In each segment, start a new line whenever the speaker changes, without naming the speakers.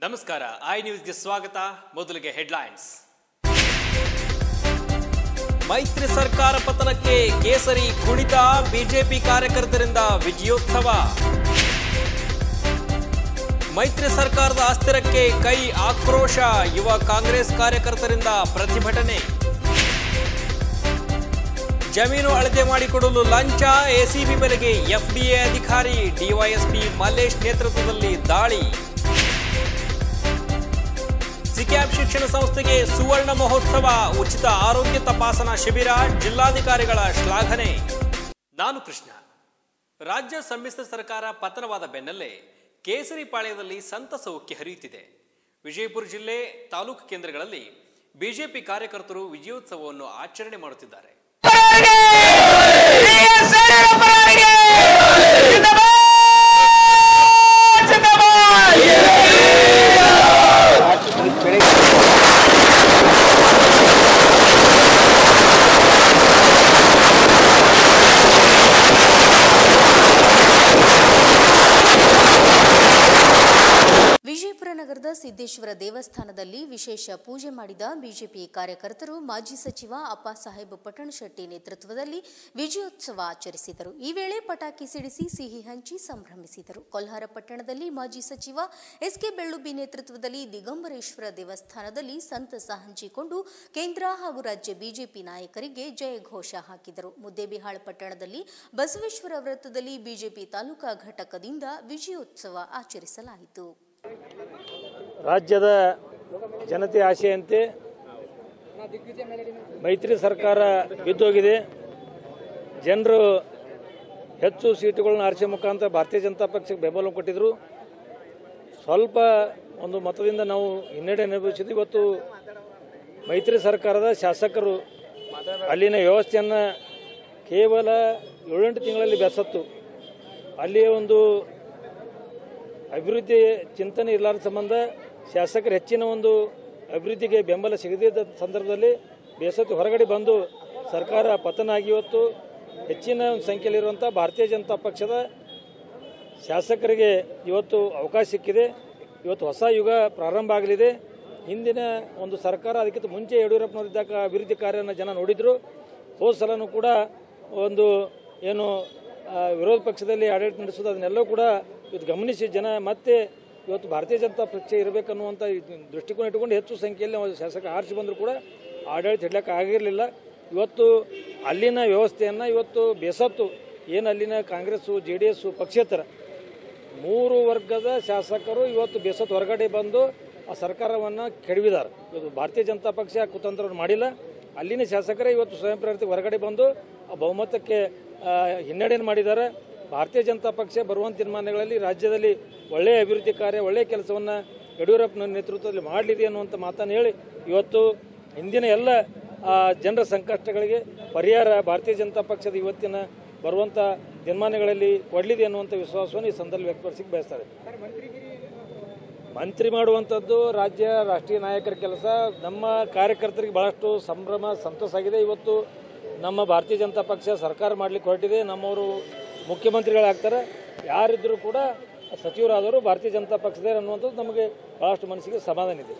ನಮಸ್ಕಾರ ಐ ನ್ಯೂಸ್ಗೆ ಸ್ವಾಗತ ಮೊದಲಿಗೆ ಹೆಡ್ಲೈನ್ಸ್ ಮೈತ್ರಿ ಸರ್ಕಾರ ಪತನಕ್ಕೆ ಕೇಸರಿ ಕುಣಿತ ಬಿಜೆಪಿ ಕಾರ್ಯಕರ್ತರಿಂದ ವಿಜಯೋತ್ಸವ ಮೈತ್ರಿ ಸರ್ಕಾರದ ಅಸ್ಥಿರಕ್ಕೆ ಕೈ ಆಕ್ರೋಶ ಯುವ ಕಾಂಗ್ರೆಸ್ ಕಾರ್ಯಕರ್ತರಿಂದ ಪ್ರತಿಭಟನೆ ಜಮೀನು ಅಳತೆ ಮಾಡಿಕೊಡಲು ಲಂಚ ಎಸಿಬಿ ಬೆಲೆಗೆ ಎಫ್ಡಿಎ ಅಧಿಕಾರಿ ಡಿವೈಎಸ್ಪಿ ಮಲ್ಲೇಶ್ ನೇತೃತ್ವದಲ್ಲಿ ದಾಳಿ ಸಿಕ್ಯಾಬ್ ಶಿಕ್ಷಣ ಸಂಸ್ಥೆಗೆ ಸುವರ್ಣ ಮಹೋತ್ಸವ ಉಚಿತ ಆರೋಗ್ಯ ತಪಾಸಣಾ ಶಿಬಿರ ಜಿಲ್ಲಾಧಿಕಾರಿಗಳ ಶ್ಲಾಘನೆ ನಾನು ಕೃಷ್ಣ ರಾಜ್ಯ ಸಮ್ಮಿಶ್ರ ಸರ್ಕಾರ ಪತನವಾದ ಬೆನ್ನಲ್ಲೇ ಕೇಸರಿ ಪಾಳ್ಯದಲ್ಲಿ ಸಂತಸ ಉಕ್ಕಿ ಹರಿಯುತ್ತಿದೆ ವಿಜಯಪುರ ಜಿಲ್ಲೆ ತಾಲೂಕು ಕೇಂದ್ರಗಳಲ್ಲಿ ಬಿಜೆಪಿ ಕಾರ್ಯಕರ್ತರು ವಿಜಯೋತ್ಸವವನ್ನು ಆಚರಣೆ ಮಾಡುತ್ತಿದ್ದಾರೆ
ವಿಜಯಪುರ ನಗರದ ಸಿದ್ದೇಶ್ವರ ದೇವಸ್ಥಾನದಲ್ಲಿ ವಿಶೇಷ ಪೂಜೆ ಮಾಡಿದ ಬಿಜೆಪಿ ಕಾರ್ಯಕರ್ತರು ಮಾಜಿ ಸಚಿವ ಅಪ್ಪ ಸಾಹೇಬ್ ಪಟ್ಟಣಶೆಟ್ಟಿ ನೇತೃತ್ವದಲ್ಲಿ ವಿಜಯೋತ್ಸವ ಆಚರಿಸಿದರು ಈ ವೇಳೆ ಪಟಾಕಿ ಸಿಡಿಸಿ ಸಿಹಿ ಹಂಚಿ ಸಂಭ್ರಮಿಸಿದರು ಕೊಲ್ಹಾರ ಪಟ್ಟಣದಲ್ಲಿ ಮಾಜಿ ಸಚಿವ ಎಸ್ಕೆ ಬೆಳ್ಳುಬ್ಬಿ ನೇತೃತ್ವದಲ್ಲಿ ದಿಗಂಬರೇಶ್ವರ ದೇವಸ್ಥಾನದಲ್ಲಿ ಸಂತಸ ಹಂಚಿಕೊಂಡು ಕೇಂದ್ರ ಹಾಗೂ ರಾಜ್ಯ ಬಿಜೆಪಿ ನಾಯಕರಿಗೆ ಜಯ ಘೋಷ ಹಾಕಿದರು ಮುದ್ದೇಬಿಹಾಳ್ ಪಟ್ಟಣದಲ್ಲಿ ಬಸವೇಶ್ವರ ವೃತ್ತದಲ್ಲಿ ಬಿಜೆಪಿ ತಾಲೂಕಾ ಘಟಕದಿಂದ ವಿಜಯೋತ್ಸವ ಆಚರಿಸಲಾಯಿತು
ರಾಜ್ಯದ ಜನತೆ ಆಶೆಯಂತೆ ಮೈತ್ರಿ ಸರ್ಕಾರ ಬಿದ್ದೋಗಿದೆ ಜನರು ಹೆಚ್ಚು ಸೀಟುಗಳನ್ನ ಆರಿಸುವ ಮುಖಾಂತರ ಭಾರತೀಯ ಜನತಾ ಪಕ್ಷಕ್ಕೆ ಬೆಂಬಲ ಕೊಟ್ಟಿದ್ರು ಸ್ವಲ್ಪ ಒಂದು ಮತದಿಂದ ನಾವು ಹಿನ್ನಡೆ ಅನುಭವಿಸಿದ್ವಿ ಇವತ್ತು ಮೈತ್ರಿ ಸರ್ಕಾರದ ಶಾಸಕರು ಅಲ್ಲಿನ ವ್ಯವಸ್ಥೆಯನ್ನು ಕೇವಲ ಏಳೆಂಟು ತಿಂಗಳಲ್ಲಿ ಬೆಸತ್ತು ಅಲ್ಲಿಯ ಒಂದು ಅಭಿವೃದ್ಧಿ ಚಿಂತನೆ ಇರಲಾರ ಸಂಬಂಧ ಶಾಸಕರು ಹೆಚ್ಚಿನ ಒಂದು ಅಭಿವೃದ್ಧಿಗೆ ಬೆಂಬಲ ಸಿಗದಿದ್ದ ಸಂದರ್ಭದಲ್ಲಿ ಬೇಸತ್ತು ಹೊರಗಡೆ ಬಂದು ಸರ್ಕಾರ ಪತನ ಆಗಿ ಇವತ್ತು ಹೆಚ್ಚಿನ ಒಂದು ಸಂಖ್ಯೆಯಲ್ಲಿರುವಂಥ ಭಾರತೀಯ ಜನತಾ ಪಕ್ಷದ ಶಾಸಕರಿಗೆ ಇವತ್ತು ಅವಕಾಶ ಸಿಕ್ಕಿದೆ ಇವತ್ತು ಹೊಸ ಯುಗ ಪ್ರಾರಂಭ ಆಗಲಿದೆ ಹಿಂದಿನ ಒಂದು ಸರ್ಕಾರ ಅದಕ್ಕಿಂತ ಮುಂಚೆ ಯಡಿಯೂರಪ್ಪನವರಿದ್ದಾಗ ಅಭಿವೃದ್ಧಿ ಕಾರ್ಯನ ಜನ ನೋಡಿದ್ರು ಹೋದ ಸಲನೂ ಕೂಡ ಒಂದು ಏನು ಆ, ವಿರೋಧ ಪಕ್ಷದಲ್ಲಿ ಆಡಳಿತ ನಡೆಸೋದು ಅದನ್ನೆಲ್ಲವೂ ಕೂಡ ಇವತ್ತು ಗಮನಿಸಿ ಜನ ಮತ್ತೆ ಇವತ್ತು ಭಾರತೀಯ ಜನತಾ ಪಕ್ಷ ಇರಬೇಕನ್ನುವಂಥ ಇದು ದೃಷ್ಟಿಕೋನ ಇಟ್ಟುಕೊಂಡು ಹೆಚ್ಚು ಸಂಖ್ಯೆಯಲ್ಲಿ ನಾವು ಶಾಸಕ ಆರಿಸಿ ಬಂದರೂ ಕೂಡ ಆಡಳಿತ ಹಿಡ್ಲಿಕ್ಕೆ ಆಗಿರಲಿಲ್ಲ ಇವತ್ತು ಅಲ್ಲಿನ ವ್ಯವಸ್ಥೆಯನ್ನು ಇವತ್ತು ಬೇಸತ್ತು ಏನು ಅಲ್ಲಿನ ಕಾಂಗ್ರೆಸ್ಸು ಜೆ ಡಿ ಎಸ್ಸು ಪಕ್ಷೇತರ ಮೂರು ವರ್ಗದ ಶಾಸಕರು ಇವತ್ತು ಬೇಸತ್ತು ಹೊರಗಡೆ ಬಂದು ಆ ಸರ್ಕಾರವನ್ನು ಕೆಡವಿದ್ದಾರೆ ಇವತ್ತು ಭಾರತೀಯ ಜನತಾ ಪಕ್ಷ ಕುತಂತ್ರವನ್ನು ಮಾಡಿಲ್ಲ ಅಲ್ಲಿನ ಶಾಸಕರೇ ಇವತ್ತು ಸ್ವಯಂ ಪ್ರೇರಿತ ಹೊರಗಡೆ ಬಂದು ಆ ಬಹುಮತಕ್ಕೆ ಆ, ಹಿನ್ನಡೆಯನ್ನು ಮಾಡಿದ್ದಾರೆ ಭಾರತೀಯ ಜನತಾ ಪಕ್ಷ ಬರುವಂಥ ತೀರ್ಮಾನಗಳಲ್ಲಿ ರಾಜ್ಯದಲ್ಲಿ ಒಳ್ಳೆಯ ಅಭಿವೃದ್ಧಿ ಕಾರ್ಯ ಒಳ್ಳೆಯ ಕೆಲಸವನ್ನು ಯಡಿಯೂರಪ್ಪನ ನೇತೃತ್ವದಲ್ಲಿ ಮಾಡಲಿದೆ ಅನ್ನುವಂಥ ಮಾತನ್ನು ಹೇಳಿ ಇವತ್ತು ಹಿಂದಿನ ಎಲ್ಲ ಆ, ಜನರ ಸಂಕಷ್ಟಗಳಿಗೆ ಪರಿಹಾರ ಭಾರತೀಯ ಜನತಾ ಪಕ್ಷದ ಇವತ್ತಿನ ಬರುವಂಥ ದಿನಮಾನಗಳಲ್ಲಿ ಕೊಡಲಿದೆ ಅನ್ನುವಂಥ ವಿಶ್ವಾಸವನ್ನು ಈ ಸಂದರ್ಭ ವ್ಯಕ್ತಪಡಿಸಿಕ್ಕೆ ಬಯಸ್ತಾರೆ ಮಂತ್ರಿ ಮಾಡುವಂಥದ್ದು ರಾಜ್ಯ ರಾಷ್ಟ್ರೀಯ ನಾಯಕರ ಕೆಲಸ ನಮ್ಮ ಕಾರ್ಯಕರ್ತರಿಗೆ ಬಹಳಷ್ಟು ಸಂಭ್ರಮ ಸಂತೋಷ ಆಗಿದೆ ಇವತ್ತು ನಮ್ಮ ಭಾರತೀಯ ಜನತಾ ಪಕ್ಷ ಸರ್ಕಾರ ಮಾಡಲಿಕ್ಕೆ ಹೊರಟಿದೆ ನಮ್ಮವರು ಮುಖ್ಯಮಂತ್ರಿಗಳಾಗ್ತಾರೆ ಯಾರಿದ್ದರೂ ಕೂಡ ಸಚಿವರಾದವರು ಭಾರತೀಯ ಜನತಾ ಪಕ್ಷದವರು ಅನ್ನುವಂಥದ್ದು ನಮಗೆ ಬಹಳಷ್ಟು ಮನಸ್ಸಿಗೆ ಸಮಾಧಾನ ಇದೆ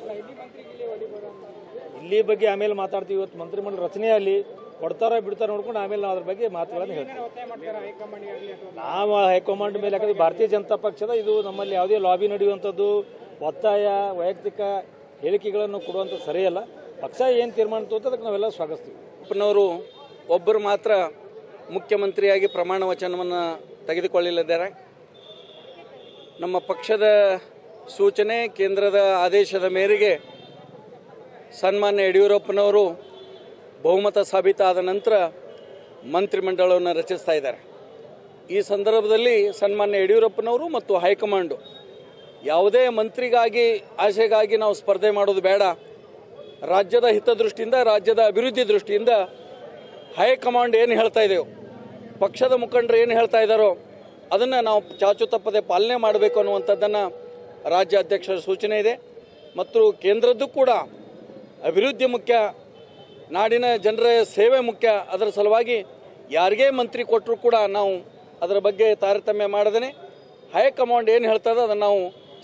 ಇಲ್ಲಿ ಬಗ್ಗೆ ಆಮೇಲೆ ಮಾತಾಡ್ತೀವಿ ಇವತ್ತು ಮಂತ್ರಿಮಂಡಲ ರಚನೆಯಲ್ಲಿ ಕೊಡ್ತಾರೋ ಬಿಡ್ತಾರೋ ನೋಡ್ಕೊಂಡು ಆಮೇಲೆ ನಾವು ಅದ್ರ ಬಗ್ಗೆ ಮಾತುಗಳನ್ನು ಹೇಳ್ತೀವಿ ನಾವು ಹೈಕಮಾಂಡ್ ಮೇಲೆ ಯಾಕಂದ್ರೆ ಭಾರತೀಯ ಜನತಾ ಪಕ್ಷದ ಇದು ನಮ್ಮಲ್ಲಿ ಯಾವುದೇ ಲಾಬಿ ನಡೆಯುವಂಥದ್ದು ಒತ್ತಾಯ ವೈಯಕ್ತಿಕ ಹೇಳಿಕೆಗಳನ್ನು ಕೊಡುವಂಥ ಸರಿಯಲ್ಲ ಪಕ್ಷ ಏನು ತೀರ್ಮಾನ ತಗೋತದೆ ಅದಕ್ಕೆ ನಾವೆಲ್ಲ ಸ್ವಾಗತಿಸ್ತೀವಿ
ಯಡಿಯೂರಪ್ಪನವರು ಒಬ್ಬರು ಮಾತ್ರ ಮುಖ್ಯಮಂತ್ರಿಯಾಗಿ ಪ್ರಮಾಣ ವಚನವನ್ನು ತೆಗೆದುಕೊಳ್ಳಲಿದ್ದಾರೆ ನಮ್ಮ ಪಕ್ಷದ ಸೂಚನೆ ಕೇಂದ್ರದ ಆದೇಶದ ಮೇರೆಗೆ ಸನ್ಮಾನ್ಯ ಯಡಿಯೂರಪ್ಪನವರು ಬಹುಮತ ಸಾಬೀತಾದ ನಂತರ ಮಂತ್ರಿಮಂಡಲವನ್ನು ರಚಿಸ್ತಾ ಇದ್ದಾರೆ ಈ ಸಂದರ್ಭದಲ್ಲಿ ಸನ್ಮಾನ್ಯ ಯಡಿಯೂರಪ್ಪನವರು ಮತ್ತು ಹೈಕಮಾಂಡು ಯಾವುದೇ ಮಂತ್ರಿಗಾಗಿ ಆಶೆಗಾಗಿ ನಾವು ಸ್ಪರ್ಧೆ ಮಾಡೋದು ಬೇಡ ರಾಜ್ಯದ ಹಿತದೃಷ್ಟಿಯಿಂದ ರಾಜ್ಯದ ಅಭಿವೃದ್ಧಿ ದೃಷ್ಟಿಯಿಂದ ಹೈಕಮಾಂಡ್ ಏನು ಹೇಳ್ತಾ ಇದ್ದೇವೆ ಪಕ್ಷದ ಮುಖಂಡರು ಏನು ಹೇಳ್ತಾ ಇದ್ದಾರೋ ಅದನ್ನು ನಾವು ಚಾಚು ತಪ್ಪದೆ ಪಾಲನೆ ಮಾಡಬೇಕು ಅನ್ನುವಂಥದ್ದನ್ನು ರಾಜ್ಯ ಅಧ್ಯಕ್ಷರ ಸೂಚನೆ ಇದೆ ಮತ್ತು ಕೇಂದ್ರದ್ದು ಕೂಡ ಅಭಿವೃದ್ಧಿ ಮುಖ್ಯ ನಾಡಿನ ಜನರ ಸೇವೆ ಮುಖ್ಯ ಅದರ ಸಲುವಾಗಿ ಯಾರಿಗೇ ಮಂತ್ರಿ ಕೊಟ್ಟರು ಕೂಡ ನಾವು ಅದರ ಬಗ್ಗೆ ತಾರತಮ್ಯ ಮಾಡದೇ ಹೈಕಮಾಂಡ್ ಏನು ಹೇಳ್ತದೆ ಅದನ್ನು ನಾವು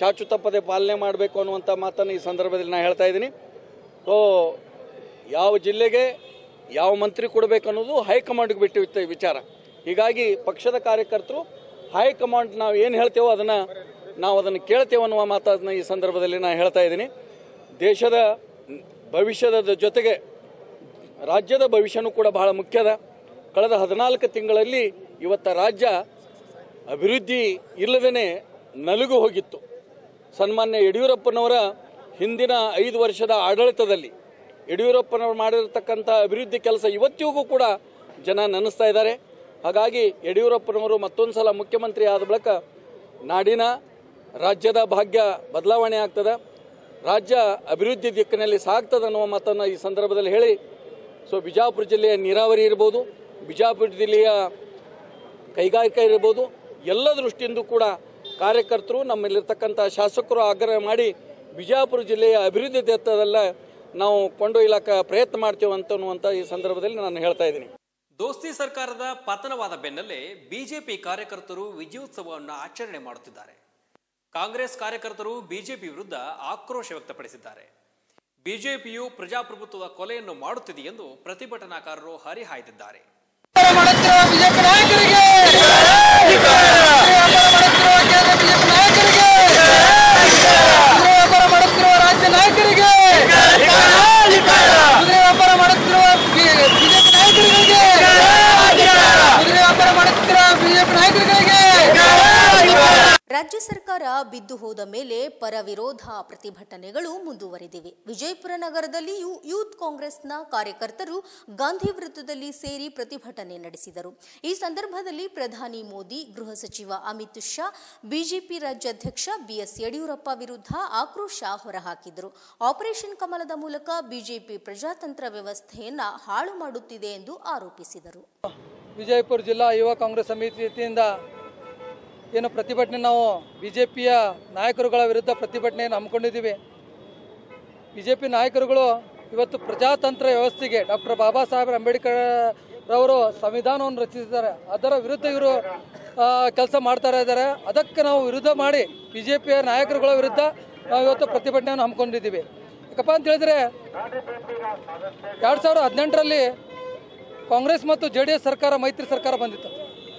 ಚಾಚು ತಪ್ಪದೆ ಪಾಲನೆ ಮಾಡಬೇಕು ಅನ್ನುವಂಥ ಮಾತನ್ನು ಈ ಸಂದರ್ಭದಲ್ಲಿ ನಾನು ಹೇಳ್ತಾ ಇದ್ದೀನಿ ಸೊ ಯಾವ ಜಿಲ್ಲೆಗೆ ಯಾವ ಮಂತ್ರಿ ಕೊಡಬೇಕು ಅನ್ನೋದು ಹೈಕಮಾಂಡ್ಗೆ ಬಿಟ್ಟು ವಿಚಾರ ಹೀಗಾಗಿ ಪಕ್ಷದ ಕಾರ್ಯಕರ್ತರು ಹೈಕಮಾಂಡ್ ನಾವು ಏನು ಹೇಳ್ತೇವೋ ಅದನ್ನು ನಾವು ಅದನ್ನು ಕೇಳ್ತೇವೆ ಅನ್ನುವ ಮಾತನ್ನು ಈ ಸಂದರ್ಭದಲ್ಲಿ ನಾನು ಹೇಳ್ತಾ ಇದ್ದೀನಿ ದೇಶದ ಭವಿಷ್ಯದ ಜೊತೆಗೆ ರಾಜ್ಯದ ಭವಿಷ್ಯನೂ ಕೂಡ ಬಹಳ ಮುಖ್ಯದ ಕಳೆದ ಹದಿನಾಲ್ಕು ತಿಂಗಳಲ್ಲಿ ಇವತ್ತ ರಾಜ್ಯ ಅಭಿವೃದ್ಧಿ ಇಲ್ಲದೇ ನಲುಗು ಹೋಗಿತ್ತು ಸನ್ಮಾನ್ಯ ಯಡಿಯೂರಪ್ಪನವರ ಹಿಂದಿನ ಐದು ವರ್ಷದ ಆಡಳಿತದಲ್ಲಿ ಯಡಿಯೂರಪ್ಪನವರು ಮಾಡಿರತಕ್ಕಂಥ ಅಭಿವೃದ್ಧಿ ಕೆಲಸ ಇವತ್ತಿಗೂ ಕೂಡ ಜನ ನೆನೆಸ್ತಾ ಇದ್ದಾರೆ ಹಾಗಾಗಿ ಯಡಿಯೂರಪ್ಪನವರು ಮತ್ತೊಂದು ಸಲ ಮುಖ್ಯಮಂತ್ರಿ ಆದ ಬಳಿಕ ನಾಡಿನ ರಾಜ್ಯದ ಭಾಗ್ಯ ಬದಲಾವಣೆ ಆಗ್ತದೆ ರಾಜ್ಯ ಅಭಿವೃದ್ಧಿ ದಿಕ್ಕಿನಲ್ಲಿ ಸಾಗ್ತದೆ ಅನ್ನುವ ಮಾತನ್ನು ಈ ಸಂದರ್ಭದಲ್ಲಿ ಹೇಳಿ ಸೊ ಬಿಜಾಪುರ ಜಿಲ್ಲೆಯ ನೀರಾವರಿ ಇರ್ಬೋದು ಬಿಜಾಪುರ ಜಿಲ್ಲೆಯ ಕೈಗಾರಿಕೆ ಇರ್ಬೋದು ಎಲ್ಲ ದೃಷ್ಟಿಯಿಂದ ಕೂಡ ಕಾರ್ಯಕರ್ತರು ನಮ್ಮಲ್ಲಿರ್ತಕ್ಕಂಥ ಶಾಸಕರು ಆಗ್ರಹ ಮಾಡಿ ಬಿಜಾಪುರ ಜಿಲ್ಲೆಯ ಅಭಿವೃದ್ಧಿ ದತ್ತದಲ್ಲ ನಾವು ಕೊಂಡೊಯ್ಯಲಕ್ಕ ಪ್ರಯತ್ನ ಮಾಡ್ತೇವೆ ಅಂತನ್ನುವಂಥ ಈ ಸಂದರ್ಭದಲ್ಲಿ ನಾನು ಹೇಳ್ತಾ ಇದ್ದೀನಿ
ದೋಸ್ತಿ ಸರ್ಕಾರದ ಪತನವಾದ ಬೆನ್ನಲ್ಲೇ ಬಿಜೆಪಿ ಕಾರ್ಯಕರ್ತರು ವಿಜಯೋತ್ಸವವನ್ನು ಆಚರಣೆ ಮಾಡುತ್ತಿದ್ದಾರೆ ಕಾಂಗ್ರೆಸ್ ಕಾರ್ಯಕರ್ತರು ಬಿಜೆಪಿ ವಿರುದ್ಧ ಆಕ್ರೋಶ ವ್ಯಕ್ತಪಡಿಸಿದ್ದಾರೆ ಬಿಜೆಪಿಯು ಪ್ರಜಾಪ್ರಭುತ್ವದ ಕೊಲೆಯನ್ನು ಮಾಡುತ್ತಿದೆ ಎಂದು ಪ್ರತಿಭಟನಾಕಾರರು ಹರಿಹಾಯ್ದಿದ್ದಾರೆ
ಮಾಡುತ್ತಿರುವ ಬಿಜೆಪಿ ನಾಯಕರಿಗೆ ಬಿಜೆಪಿ ನಾಯಕರಿಗೆ ವ್ಯಾಪಾರ ಮಾಡುತ್ತಿರುವ ರಾಜ್ಯ ನಾಯಕರಿಗೆ ಕುದುರೆ ವ್ಯಾಪಾರ ಮಾಡುತ್ತಿರುವ ಬಿಜೆಪಿ ನಾಯಕರಿಗೆ ಕುದುರೆ ವ್ಯಾಪಾರ ಮಾಡುತ್ತಿರುವ ಬಿಜೆಪಿ ನಾಯಕರಿಗೆ
ರಾಜ್ಯ ಸರ್ಕಾರ ಬಿದ್ದು ಹೋದ ಮೇಲೆ ಪರ ವಿರೋಧ ಪ್ರತಿಭಟನೆಗಳು ಮುಂದುವರೆದಿವೆ ವಿಜಯಪುರ ನಗರದಲ್ಲಿಯೂ ಯೂತ್ ಕಾಂಗ್ರೆಸ್ನ ಕಾರ್ಯಕರ್ತರು ಗಾಂಧಿ ವೃತ್ತದಲ್ಲಿ ಸೇರಿ ಪ್ರತಿಭಟನೆ ನಡೆಸಿದರು ಈ ಸಂದರ್ಭದಲ್ಲಿ ಪ್ರಧಾನಿ ಮೋದಿ ಗೃಹ ಸಚಿವ ಅಮಿತ್ ಶಾ ಬಿಜೆಪಿ ರಾಜ್ಯಾಧ್ಯಕ್ಷ ಬಿಎಸ್ ಯಡಿಯೂರಪ್ಪ ವಿರುದ್ಧ ಆಕ್ರೋಶ ಹೊರಹಾಕಿದರು ಆಪರೇಷನ್ ಕಮಲದ ಮೂಲಕ ಬಿಜೆಪಿ ಪ್ರಜಾತಂತ್ರ ವ್ಯವಸ್ಥೆಯನ್ನ ಹಾಳು ಮಾಡುತ್ತಿದೆ ಎಂದು ಆರೋಪಿಸಿದರು
ವಿಜಯಪುರ ಜಿಲ್ಲಾ ಯುವ ಕಾಂಗ್ರೆಸ್ ಸಮಿತಿ ವತಿಯಿಂದ ಏನು ಪ್ರತಿಭಟನೆ ನಾವು ಬಿ ಜೆ ಪಿಯ ನಾಯಕರುಗಳ ವಿರುದ್ಧ ಪ್ರತಿಭಟನೆಯನ್ನು ಹಮ್ಮಿಕೊಂಡಿದ್ದೀವಿ ಬಿ ಜೆ ಪಿ ನಾಯಕರುಗಳು ಇವತ್ತು ಪ್ರಜಾತಂತ್ರ ವ್ಯವಸ್ಥೆಗೆ ಡಾಕ್ಟರ್ ಬಾಬಾ ಸಾಹೇಬ್ ಅಂಬೇಡ್ಕರ್ ರವರು ಸಂವಿಧಾನವನ್ನು ರಚಿಸಿದ್ದಾರೆ ಅದರ ವಿರುದ್ಧ ಇವರು ಕೆಲಸ ಮಾಡ್ತಾ ಇದ್ದಾರೆ ಅದಕ್ಕೆ ನಾವು ವಿರುದ್ಧ ಮಾಡಿ ಬಿ ಜೆ ಪಿಯ ನಾಯಕರುಗಳ ವಿರುದ್ಧ ನಾವು ಇವತ್ತು ಪ್ರತಿಭಟನೆಯನ್ನು ಹಮ್ಮಿಕೊಂಡಿದ್ದೀವಿ ಯಾಕಪ್ಪ ಅಂತ ಹೇಳಿದ್ರೆ ಎರಡು ಸಾವಿರದ ಹದಿನೆಂಟರಲ್ಲಿ ಕಾಂಗ್ರೆಸ್ ಮತ್ತು ಜೆ ಡಿ ಎಸ್ ಸರ್ಕಾರ ಮೈತ್ರಿ ಸರ್ಕಾರ ಬಂದಿತ್ತು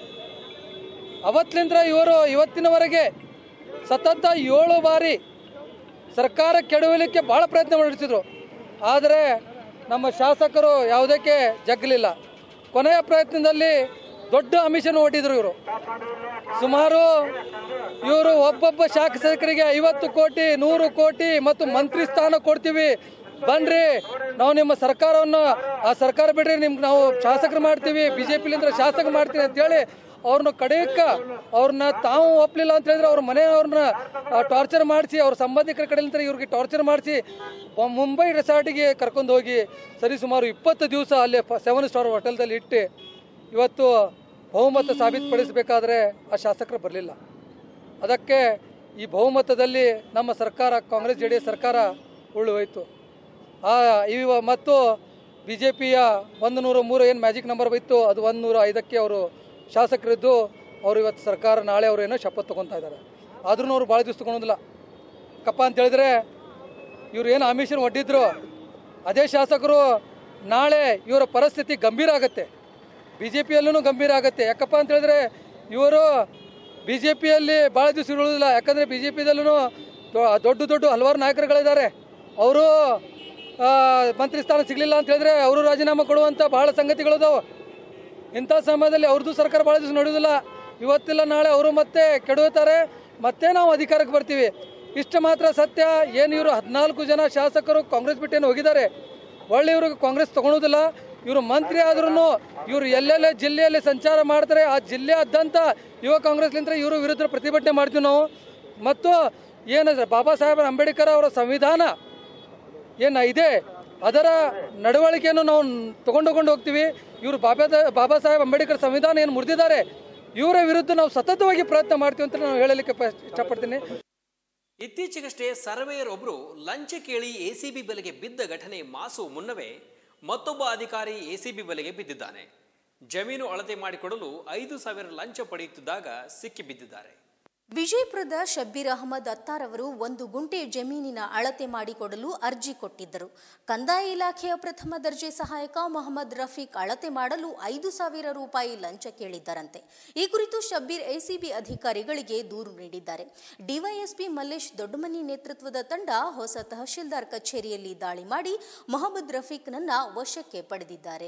ಅವತ್ತಿನಿಂದ ಇವರು ಇವತ್ತಿನವರೆಗೆ ಸತತ ಏಳು ಬಾರಿ ಸರ್ಕಾರ ಕೆಡವಲಿಕ್ಕೆ ಭಾಳ ಪ್ರಯತ್ನ ನಡೆಸಿದ್ರು ಆದರೆ ನಮ್ಮ ಶಾಸಕರು ಯಾವುದಕ್ಕೆ ಜಗ್ಗಲಿಲ್ಲ ಕೊನೆಯ ಪ್ರಯತ್ನದಲ್ಲಿ ದೊಡ್ಡ ಅಮಿಷನ್ ಒಡ್ಡಿದ್ರು ಇವರು ಸುಮಾರು ಇವರು ಒಬ್ಬೊಬ್ಬ ಶಾಸಕರಿಗೆ ಐವತ್ತು ಕೋಟಿ ನೂರು ಕೋಟಿ ಮತ್ತು ಮಂತ್ರಿ ಸ್ಥಾನ ಕೊಡ್ತೀವಿ ಬನ್ರಿ ನಾವು ನಿಮ್ಮ ಸರ್ಕಾರವನ್ನು ಆ ಸರ್ಕಾರ ಬಿಡ್ರಿ ನಿಮ್ಗೆ ನಾವು ಶಾಸಕರು ಮಾಡ್ತೀವಿ ಬಿ ಜೆ ಪಿಲಿಂದ ಶಾಸಕ ಮಾಡ್ತೀವಿ ಅಂತೇಳಿ ಅವ್ರನ್ನ ಕಡೆಯಕ್ಕ ಅವ್ರನ್ನ ತಾವು ಒಪ್ಪಲಿಲ್ಲ ಅಂತ ಹೇಳಿದ್ರೆ ಅವ್ರ ಮನೆಯವ್ರನ್ನ ಟಾರ್ಚರ್ ಮಾಡಿಸಿ ಅವ್ರ ಸಂಬಂಧಿಕರ ಕಡೆಯಿಂದ ಇವ್ರಿಗೆ ಟಾರ್ಚರ್ ಮಾಡಿಸಿ ಮುಂಬೈ ರೆಸಾರ್ಟಿಗೆ ಕರ್ಕೊಂಡು ಹೋಗಿ ಸರಿ ಸುಮಾರು ಇಪ್ಪತ್ತು ದಿವಸ ಅಲ್ಲೇ ಸೆವೆನ್ ಸ್ಟಾರ್ ಹೋಟೆಲ್ದಲ್ಲಿ ಇಟ್ಟು ಇವತ್ತು ಬಹುಮತ ಸಾಬೀತುಪಡಿಸಬೇಕಾದ್ರೆ ಆ ಶಾಸಕರು ಬರಲಿಲ್ಲ ಅದಕ್ಕೆ ಈ ಬಹುಮತದಲ್ಲಿ ನಮ್ಮ ಸರ್ಕಾರ ಕಾಂಗ್ರೆಸ್ ಜೆ ಡಿ ಎಸ್ ಸರ್ಕಾರ ಉಳ್ಳು ಹೋಯಿತು ಆ ಇವ ಮತ್ತು ಬಿ ಜೆ ಪಿಯ ಒಂದು ನೂರ ಮೂರು ಏನು ಮ್ಯಾಜಿಕ್ ನಂಬರ್ ಬೈತು ಅದು ಒಂದು ನೂರ ಐದಕ್ಕೆ ಅವರು ಶಾಸಕರಿದ್ದು ಅವರು ಇವತ್ತು ಸರ್ಕಾರ ನಾಳೆ ಅವರು ಏನೋ ಶಪಥ ತೊಗೊತಾ ಇದ್ದಾರೆ ಆದ್ರೂ ಅವ್ರು ಭಾಳ ದಿವಸ ತೊಗೊಳೋದಿಲ್ಲ ಕಪ್ಪ ಅಂತ ಹೇಳಿದ್ರೆ ಇವ್ರು ಏನು ಆಮಿಷನ್ ಒಡ್ಡಿದ್ರು ಅದೇ ಶಾಸಕರು ನಾಳೆ ಇವರ ಪರಿಸ್ಥಿತಿ ಗಂಭೀರ ಆಗುತ್ತೆ ಬಿ ಜೆ ಪಿಯಲ್ಲೂ ಗಂಭೀರ ಆಗುತ್ತೆ ಯಾಕಪ್ಪ ಅಂತ ಹೇಳಿದ್ರೆ ಇವರು ಬಿ ಜೆ ಪಿಯಲ್ಲಿ ಭಾಳ ದಿವಸ ಇರುವುದಿಲ್ಲ ಯಾಕಂದರೆ ಬಿ ಜೆ ಪಿದಲ್ಲೂ ದೊಡ್ಡ ದೊಡ್ಡ ಹಲವಾರು ನಾಯಕರುಗಳಿದ್ದಾರೆ ಅವರು ಮಂತ್ರಿ ಸ್ಥಾನ ಸಿಗಲಿಲ್ಲ ಅಂತ ಹೇಳಿದ್ರೆ ಅವರು ರಾಜೀನಾಮೆ ಕೊಡುವಂಥ ಭಾಳ ಸಂಗತಿಗಳಿದಾವೆ ಇಂಥ ಸಮಯದಲ್ಲಿ ಅವ್ರದ್ದು ಸರ್ಕಾರ ಭಾಳ ದಿವಸ ನಡೆಯೋದಿಲ್ಲ ಇವತ್ತಿಲ್ಲ ನಾಳೆ ಅವರು ಮತ್ತೆ ಕೆಡುತ್ತಾರೆ ಮತ್ತೆ ನಾವು ಅಧಿಕಾರಕ್ಕೆ ಬರ್ತೀವಿ ಇಷ್ಟು ಮಾತ್ರ ಸತ್ಯ ಏನು ಇವರು ಹದಿನಾಲ್ಕು ಜನ ಶಾಸಕರು ಕಾಂಗ್ರೆಸ್ ಬಿಟ್ಟೇನು ಹೋಗಿದ್ದಾರೆ ಒಳ್ಳೆ ಇವ್ರಿಗೆ ಕಾಂಗ್ರೆಸ್ ತಗೊಳೋದಿಲ್ಲ ಇವರು ಮಂತ್ರಿ ಆದ್ರೂ ಇವರು ಎಲ್ಲೆಲ್ಲೇ ಜಿಲ್ಲೆಯಲ್ಲಿ ಸಂಚಾರ ಮಾಡ್ತಾರೆ ಆ ಜಿಲ್ಲೆಯಾದ್ಯಂತ ಯುವ ಕಾಂಗ್ರೆಸ್ಲಿಂದ ಇವರು ವಿರುದ್ಧ ಪ್ರತಿಭಟನೆ ಮಾಡ್ತೀವಿ ನಾವು ಮತ್ತು ಏನು ಬಾಬಾ ಸಾಹೇಬ್ ಅಂಬೇಡ್ಕರ್ ಅವರ ಸಂವಿಧಾನ ಏನು ಇದೆ ಅದರ ನಡವಳಿಕೆಯನ್ನು ನಾವು ತಗೊಂಡೋಕೊಂಡು ಹೋಗ್ತೀವಿ ಇವರು ಬಾಬಾ ಬಾಬಾ ಸಾಹೇಬ್ ಅಂಬೇಡ್ಕರ್ ಸಂವಿಧಾನ ಏನು ಮುರಿದಿದ್ದಾರೆ ಇವರ ವಿರುದ್ಧ ನಾವು ಸತತವಾಗಿ ಪ್ರಯತ್ನ ಮಾಡ್ತೀವಿ ಅಂತ ನಾನು ಹೇಳಲಿಕ್ಕೆ ಪ- ಇಷ್ಟಪಡ್ತೀನಿ
ಇತ್ತೀಚೆಗಷ್ಟೇ ಸರ್ವೇಯರ್ ಒಬ್ಬರು ಲಂಚ ಕೇಳಿ ಎಸಿಬಿ ಬಲೆಗೆ ಬಿದ್ದ ಘಟನೆ ಮಾಸು ಮುನ್ನವೇ ಮತ್ತೊಬ್ಬ ಅಧಿಕಾರಿ ಎಸಿಬಿ ಬಲೆಗೆ ಬಿದ್ದಿದ್ದಾನೆ ಜಮೀನು ಅಳತೆ ಮಾಡಿಕೊಡಲು ಐದು ಸಾವಿರ ಲಂಚ ಪಡೆಯುತ್ತಿದ್ದಾಗ ಸಿಕ್ಕಿ ಬಿದ್ದಿದ್ದಾರೆ
ವಿಜಯಪುರದ ಶಬ್ಬೀರ್ ಅಹಮದ್ ಅತ್ತಾರ್ ಅವರು ಒಂದು ಗುಂಟೆ ಜಮೀನಿನ ಅಳತೆ ಮಾಡಿಕೊಡಲು ಅರ್ಜಿ ಕೊಟ್ಟಿದ್ದರು ಕಂದಾಯ ಇಲಾಖೆಯ ಪ್ರಥಮ ದರ್ಜೆ ಸಹಾಯಕ ಮೊಹಮ್ಮದ್ ರಫೀಕ್ ಅಳತೆ ಮಾಡಲು ಐದು ಸಾವಿರ ರೂಪಾಯಿ ಲಂಚ ಕೇಳಿದ್ದರಂತೆ ಈ ಕುರಿತು ಶಬ್ಬೀರ್ ಎಸಿಬಿ ಅಧಿಕಾರಿಗಳಿಗೆ ದೂರು ನೀಡಿದ್ದಾರೆ ಡಿವೈಎಸ್ಪಿ ಮಲ್ಲೇಶ್ ದೊಡ್ಡಮನಿ ನೇತೃತ್ವದ ತಂಡ ಹೊಸ ತಹಶೀಲ್ದಾರ್ ಕಚೇರಿಯಲ್ಲಿ ದಾಳಿ ಮಾಡಿ ಮೊಹಮ್ಮದ್ ರಫೀಕ್ನನ್ನ ವಶಕ್ಕೆ ಪಡೆದಿದ್ದಾರೆ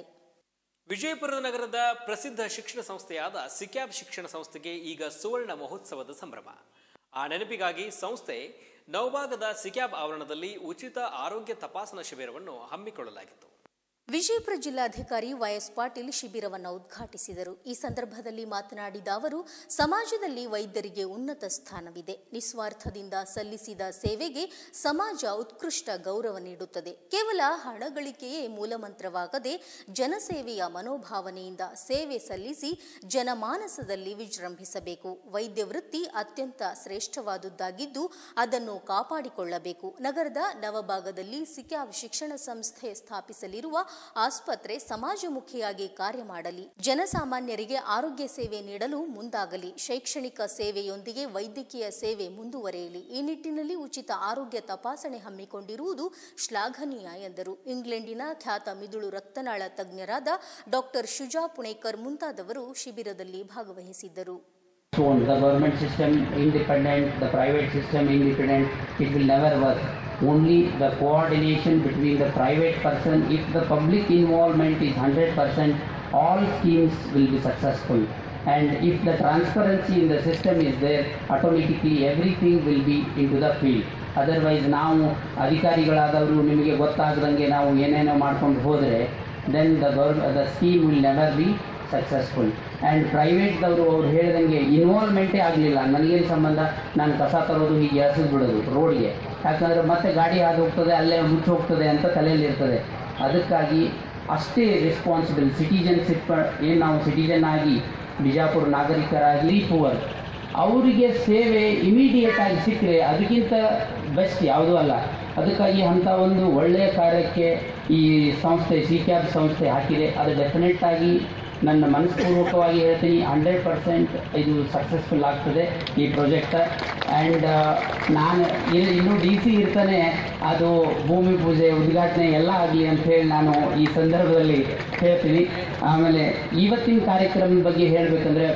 ವಿಜಯಪುರ ನಗರದ ಪ್ರಸಿದ್ಧ ಶಿಕ್ಷಣ ಸಂಸ್ಥೆಯಾದ ಸಿಕ್ಯಾಬ್ ಶಿಕ್ಷಣ ಸಂಸ್ಥೆಗೆ ಈಗ ಸುವರ್ಣ ಮಹೋತ್ಸವದ ಸಂಭ್ರಮ ಆ ನೆನಪಿಗಾಗಿ ಸಂಸ್ಥೆ ನವಭಾಗದ ಸಿಕ್ಯಾಬ್ ಆವರಣದಲ್ಲಿ ಉಚಿತ ಆರೋಗ್ಯ ತಪಾಸಣಾ ಶಿಬಿರವನ್ನು ಹಮ್ಮಿಕೊಳ್ಳಲಾಗಿತ್ತು
ವಿಜಯಪುರ ಜಿಲ್ಲಾಧಿಕಾರಿ ವೈಎಸ್ ಪಾಟೀಲ್ ಶಿಬಿರವನ್ನು ಉದ್ಘಾಟಿಸಿದರು ಈ ಸಂದರ್ಭದಲ್ಲಿ ಮಾತನಾಡಿದ ಅವರು ಸಮಾಜದಲ್ಲಿ ವೈದ್ಯರಿಗೆ ಉನ್ನತ ಸ್ಥಾನವಿದೆ ನಿಸ್ವಾರ್ಥದಿಂದ ಸಲ್ಲಿಸಿದ ಸೇವೆಗೆ ಸಮಾಜ ಉತ್ಕೃಷ್ಟ ಗೌರವ ನೀಡುತ್ತದೆ ಕೇವಲ ಹಣ ಗಳಿಕೆಯೇ ಮೂಲಮಂತ್ರವಾಗದೆ ಜನಸೇವೆಯ ಮನೋಭಾವನೆಯಿಂದ ಸೇವೆ ಸಲ್ಲಿಸಿ ಜನಮಾನಸದಲ್ಲಿ ವಿಜೃಂಭಿಸಬೇಕು ವೈದ್ಯ ವೃತ್ತಿ ಅತ್ಯಂತ ಶ್ರೇಷ್ಠವಾದುದಾಗಿದ್ದು ಅದನ್ನು ಕಾಪಾಡಿಕೊಳ್ಳಬೇಕು ನಗರದ ನವಭಾಗದಲ್ಲಿ ಸಿಕ್ಯಾಬ್ ಶಿಕ್ಷಣ ಸಂಸ್ಥೆ ಸ್ಥಾಪಿಸಲಿರುವ ಆಸ್ಪತ್ರೆ ಸಮಾಜಮುಖಿಯಾಗಿ ಕಾರ್ಯ ಮಾಡಲಿ ಜನಸಾಮಾನ್ಯರಿಗೆ ಆರೋಗ್ಯ ಸೇವೆ ನೀಡಲು ಮುಂದಾಗಲಿ ಶೈಕ್ಷಣಿಕ ಸೇವೆಯೊಂದಿಗೆ ವೈದ್ಯಕೀಯ ಸೇವೆ ಮುಂದುವರೆಯಲಿ ಈ ನಿಟ್ಟಿನಲ್ಲಿ ಉಚಿತ ಆರೋಗ್ಯ ತಪಾಸಣೆ ಹಮ್ಮಿಕೊಂಡಿರುವುದು ಶ್ಲಾಘನೀಯ ಎಂದರು ಇಂಗ್ಲೆಂಡಿನ ಖ್ಯಾತ ಮಿದುಳು ರಕ್ತನಾಳ ತಜ್ಞರಾದ ಡಾಕ್ಟರ್ ಶುಜಾ ಪುಣೇಕರ್ ಮುಂತಾದವರು ಶಿಬಿರದಲ್ಲಿ ಭಾಗವಹಿಸಿದ್ದರು
shown the government system independent, the private system independent, it will never work. Only the coordination between the private person, if the public involvement is 100%, all schemes will be successful. And if the transparency in the system is there, automatically everything will be into the field. Otherwise ನಾವು ಅಧಿಕಾರಿಗಳಾದವರು ನಿಮಗೆ ಗೊತ್ತಾಗದಂಗೆ ನಾವು ಏನೇನೋ ಮಾಡ್ಕೊಂಡು ಹೋದರೆ then the gov the scheme will never be successful and ಪ್ರೈವೇಟ್ದವರು ಅವ್ರು ಹೇಳಿದಂಗೆ ಇನ್ವಾಲ್ವ್ಮೆಂಟೇ ಆಗಲಿಲ್ಲ ನನಗೇನು ಸಂಬಂಧ ನಾನು ಕಸ ತರೋದು ಹೀಗೆ ಎಸೆದು ಬಿಡೋದು ರೋಡ್ಗೆ ಯಾಕಂದರೆ ಮತ್ತೆ ಗಾಡಿ ಹಾದು ಹೋಗ್ತದೆ ಅಲ್ಲೇ ಮುಚ್ಚಿ ಹೋಗ್ತದೆ ಅಂತ ತಲೆಯಲ್ಲಿ ಇರ್ತದೆ ಅದಕ್ಕಾಗಿ ಅಷ್ಟೇ ರೆಸ್ಪಾನ್ಸಿಬಲ್ ಸಿಟಿಜನ್ಶಿಪ್ ಏನು ನಾವು ಸಿಟಿಜನ್ ಆಗಿ ಬಿಜಾಪುರ ನಾಗರಿಕರಾಗಲಿ ಪುವರ್ ಅವರಿಗೆ ಸೇವೆ ಇಮಿಡಿಯೇಟ್ ಆಗಿ ಸಿಕ್ಕರೆ ಅದಕ್ಕಿಂತ ಬೆಸ್ಟ್ ಯಾವುದೂ ಅಲ್ಲ ಅದಕ್ಕಾಗಿ ಅಂಥ ಒಂದು ಒಳ್ಳೆಯ ಕಾರ್ಯಕ್ಕೆ ಈ ಸಂಸ್ಥೆ ಸಿ ಕ್ಯಾಬ್ ಸಂಸ್ಥೆ ಹಾಕಿದೆ ಅದು ಡೆಫಿನೆಟ್ ಆಗಿ ನನ್ನ ಮನಸ್ಪೂರ್ವಕವಾಗಿ ಹೇಳ್ತೀನಿ ಹಂಡ್ರೆಡ್ ಪರ್ಸೆಂಟ್ ಇದು ಸಕ್ಸಸ್ಫುಲ್ ಆಗ್ತದೆ ಈ ಪ್ರಾಜೆಕ್ಟ್ ಆ್ಯಂಡ್ ನಾನು ಇಲ್ಲಿ ಇನ್ನೂ ಡಿ ಸಿ ಇರ್ತಾನೆ ಅದು ಭೂಮಿ ಪೂಜೆ ಉದ್ಘಾಟನೆ ಎಲ್ಲ ಆಗಲಿ ಅಂತ ಹೇಳಿ ನಾನು ಈ ಸಂದರ್ಭದಲ್ಲಿ ಹೇಳ್ತೀನಿ ಆಮೇಲೆ ಇವತ್ತಿನ ಕಾರ್ಯಕ್ರಮದ ಬಗ್ಗೆ ಹೇಳಬೇಕಂದ್ರೆ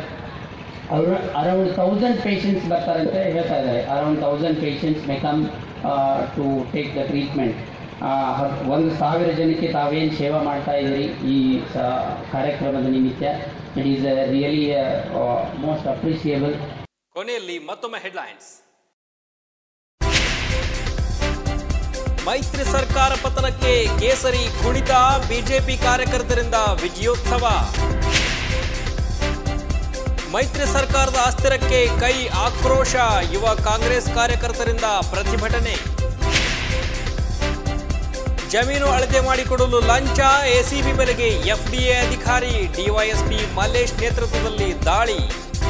ಅವರು ಅರೌಂಡ್ ತೌಸಂಡ್ ಪೇಷಂಟ್ಸ್ ಬರ್ತಾರಂತ ಹೇಳ್ತಾ ಇದ್ದಾರೆ around thousand patients may come to take the treatment ಒಂದು ಸಾವಿರ ಜನಕ್ಕೆ ತಾವೇನು ಸೇವಾ ಮಾಡ್ತಾ ಇದ್ದೀರಿ ಈ ಸ ಕಾರ್ಯಕ್ರಮದ ನಿಮಿತ್ತ it is really most appreciable
ಕೊನೆಯಲ್ಲಿ ಮತ್ತೊಮ್ಮೆ ಹೆಡ್ಲೈನ್ಸ್ ಮೈತ್ರಿ ಸರ್ಕಾರ ಪತನಕ್ಕೆ ಕೇಸರಿ ಕುಣಿತ ಬಿಜೆಪಿ ಕಾರ್ಯಕರ್ತರಿಂದ ವಿಜಯೋತ್ಸವ ಮೈತ್ರಿ ಸರ್ಕಾರದ ಅಸ್ಥಿರಕ್ಕೆ ಕೈ ಆಕ್ರೋಶ ಯುವ ಕಾಂಗ್ರೆಸ್ ಕಾರ್ಯಕರ್ತರಿಂದ ಪ್ರತಿಭಟನೆ ಜಮೀನು ಅಳತೆ ಮಾಡಿಕೊಡಲು ಲಂಚ ಎಸಿಬಿ ಮೇಲೆಗೆ ಎಫ್ಡಿಎ ಅಧಿಕಾರಿ ಡಿವೈಎಸ್ಪಿ ಮಲ್ಲೇಶ್ ನೇತೃತ್ವದಲ್ಲಿ ದಾಳಿ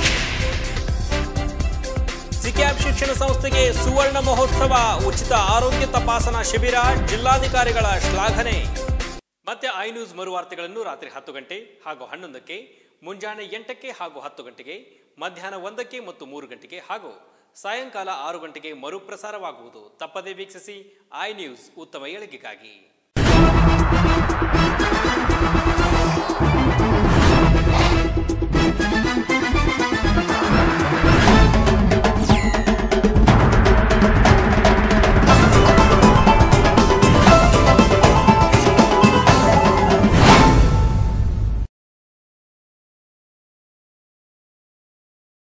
ಸಿಕ್ಯಾಬ್ ಶಿಕ್ಷಣ ಸಂಸ್ಥೆಗೆ ಸುವರ್ಣ ಮಹೋತ್ಸವ ಉಚಿತ ಆರೋಗ್ಯ ತಪಾಸಣಾ ಶಿಬಿರ ಜಿಲ್ಲಾಧಿಕಾರಿಗಳ ಶ್ಲಾಘನೆ ಮತ್ತೆ ಐ ನ್ಯೂಸ್ ಮರುವಾರ್ತೆಗಳನ್ನು ರಾತ್ರಿ ಹತ್ತು ಗಂಟೆ ಹಾಗೂ ಹನ್ನೊಂದಕ್ಕೆ ಮುಂಜಾನೆ ಎಂಟಕ್ಕೆ ಹಾಗೂ ಹತ್ತು ಗಂಟೆಗೆ ಮಧ್ಯಾಹ್ನ ಒಂದಕ್ಕೆ ಮತ್ತು ಮೂರು ಗಂಟೆಗೆ ಹಾಗೂ ಸಾಯಂಕಾಲ ಆರು ಗಂಟೆಗೆ ಮರುಪ್ರಸಾರವಾಗುವುದು ತಪ್ಪದೇ ವೀಕ್ಷಿಸಿ ಐ ನ್ಯೂಸ್ ಉತ್ತಮ ಏಳಿಗೆಗಾಗಿ